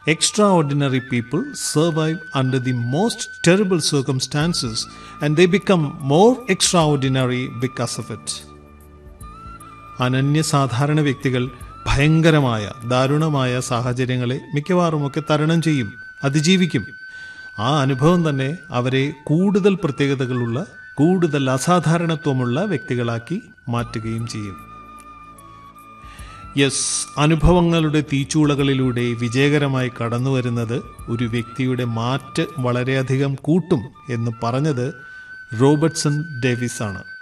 Extraordinary people survive under the most terrible circumstances and they become more extraordinary because of it. അനന്യസാധാരണ വ്യക്തികൾ ഭയങ്കരമായ ദാരുണമായ സാഹചര്യങ്ങളെ മിക്കവാറുമൊക്കെ തരണം ചെയ്യും അതിജീവിക്കും ആ അനുഭവം തന്നെ അവരെ കൂടുതൽ പ്രത്യേകതകളുള്ള കൂടുതൽ അസാധാരണത്വമുള്ള വ്യക്തികളാക്കി മാറ്റുകയും ചെയ്യും യെസ് അനുഭവങ്ങളുടെ തീച്ചൂളകളിലൂടെ വിജയകരമായി കടന്നു വരുന്നത് ഒരു വ്യക്തിയുടെ മാറ്റ് വളരെയധികം കൂട്ടും എന്ന് പറഞ്ഞത് റോബർട്ട്സൺ ഡേവിസ് ആണ്